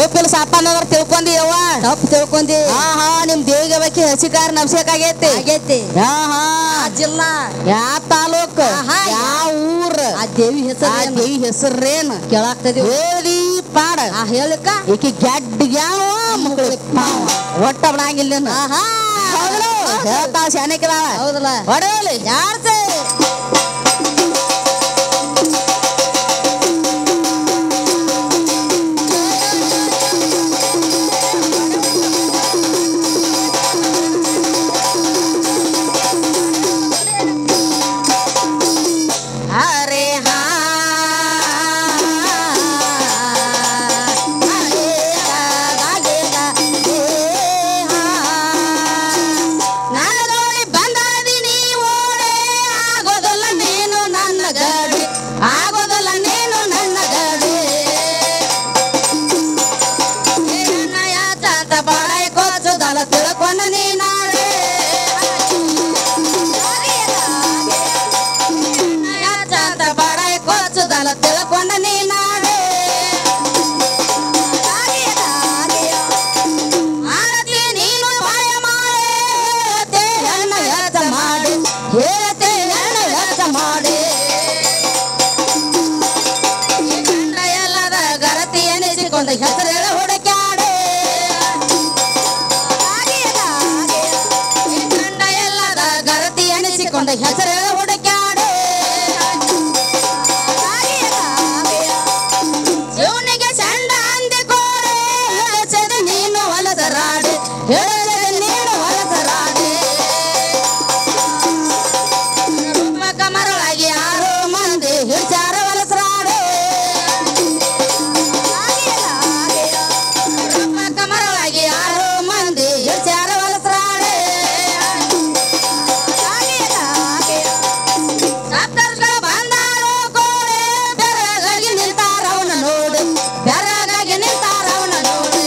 ತಪ್ಪಿಲ್ಲ ಸಾಪಾನದ್ರ ತಿಳ್ಕೊಂಡಿ ಯವ್ವ ತಪ್ಪು ತಿಳ್ಕೊಂಡಿ ಹಾ ಹಾ ನಿಮ್ ದೇವಿಗೆ ಬಗ್ಗೆ ಹಸಿಕಾರ ನಬ್ಸಕಾಗೈತಿ ಆಗೈತಿ ಹಾ ಹಾ ಆ ಜಿಲ್ಲಾ ಯಾವ ತಾಲೂಕ್ ಆಹಾ, ಯಾವ ಊರ್ ಆ ದೇವಿ ಆ ಹೆಸರು ದೇವಿ ಹೆಸರೇನ್ ಕೇಳಾಗ್ತದಿ ಹೇಳಿ ಪಾಡ ಆ ಹೇಳಿಕ ಈಕಿ ಗಡ್ಡ ಯಾವ ಮಕ್ಕಳು ಒಟ್ಟ ಬಿಡಂಗಿಲ್ಲ ಆಹಾ ಹೇಳ್ತಾ ಶಾನೆಕಿದಾಳ ಹೌದಲ್ಲ ಹೊಡೆಯಲಿ ಯಾರ್ಸೆ ಹರೆ ಹಾ ಹರೆ ಹಾ, ಹರೆ ಹಾ, ಹೇ ಹಾ. ನನ್ನ ಜೋಡಿ ಬಂದಾದಿ ನೀ ಓಡೆ ಆಗೋದಲ್ಲ ನೀನು ನನ್ನ ಗಡಿ ಆಗೋದಲ್ಲ ನೀನು ನನ್ನ ಗಡಿ ನಯ ಚಾತ ಬಾಳೆ ಕೋಚುದಲ್ಲ ತಿಳ್ಕೊಂಡ ನೀ ನಾಳೆ ನಯ ಚಾತ ಬಾಳೆ ಕೋಚುದಲ್ಲ ತಿಳ್ಕೊಂಡ ನೀ ನಾಳೆ ಆರತಿ ನೀನು ಬಾಯ ಮಾಡೆ ಹೇಳ್ತೆ ಹೆಣ್ಣ ಹೆಚ್ಚ ಮಾಡಿ ಹೇಳ್ತೆ ಹೆಣ್ಣ ಹೆಚ್ಚ ಮಾಡಿ ಈ ಗಂಡ ಎಲ್ಲದ ಗರತಿ ಎನಿಸಿಕೊಂಡ ಹೆಸರೆಳ ಹುಡುಕ್ಯಾಡೆ ಈ ಗಂಡ ಎಲ್ಲದ ಗರತಿ ಎನಿಸಿಕೊಂಡ ಹೆಸರೆಳ ಹುಡುಕ್ಯಾಡೆ ಜೀವನಿಗೆ ಚಂಡ ಅಂದಿಕೋರೆ ಹೇಳಸದ ನೀನು ಹೊಲದ ರಾಡೆ ಹೇಳಸದ ನೀನು ಹೊಲದ ರಾಡೆ ರೂಪಕ ಮರಳಾಗಿ ಆರು ಮಂದಿ ಹಿಡ್ಚಾರ ಹೊಲಸ ರಾಡೆ ರೂಪಕ ಮರಳಾಗಿ ಆರು ಮಂದಿ ಹಿಡ್ಚಾರ ಹೊಲಸ ರಾಡೆ ಸಪ್ತರ್ಷ ಬಂದಾರೋ ಕೋಡೆ ಬೆರಗಾಗಿ ನಿಲ್ತಾರ ಅವನ ನೋಡಿ ಬೆರಗಾಗಿ ನಿಲ್ತಾರ ಅವನ ನೋಡಿ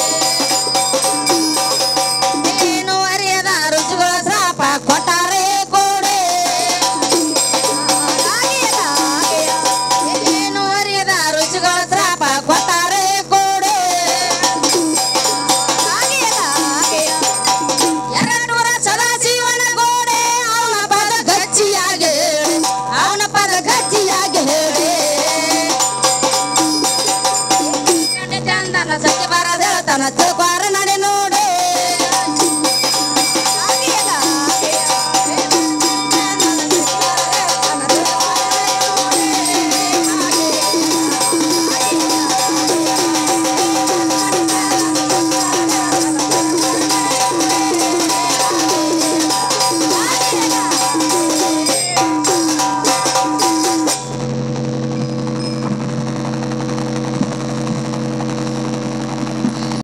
ಏನು ಅರಿಯದ ರುಚಿಗಳ ಶ್ರಾಪ ಕೊಟ್ಟಾರೆ ಕೋಡೆ ಏನು ಅರಿಯದ ರುಚಿಗಳ ಶ್ರಾಪ ಕೊಟ್ಟಾರೆ ಕೋಡೆ ಎರಡೂರ ಸದಾಶಿವನ ಗೋಡೆ ಅವನ ಪದ ಗಚ್ಚಿಯಾಗಿ ಹೇಳಿ ಅವನ ಪದ ಗಚ್ಚಿಯಾಗಿ ಹೇಳಿ ಚಂದನ ಸತ್ಯ ಬರದೇಳತನ ತಿಳ್ಕೊರ ನಡೆ ನೋಡಿ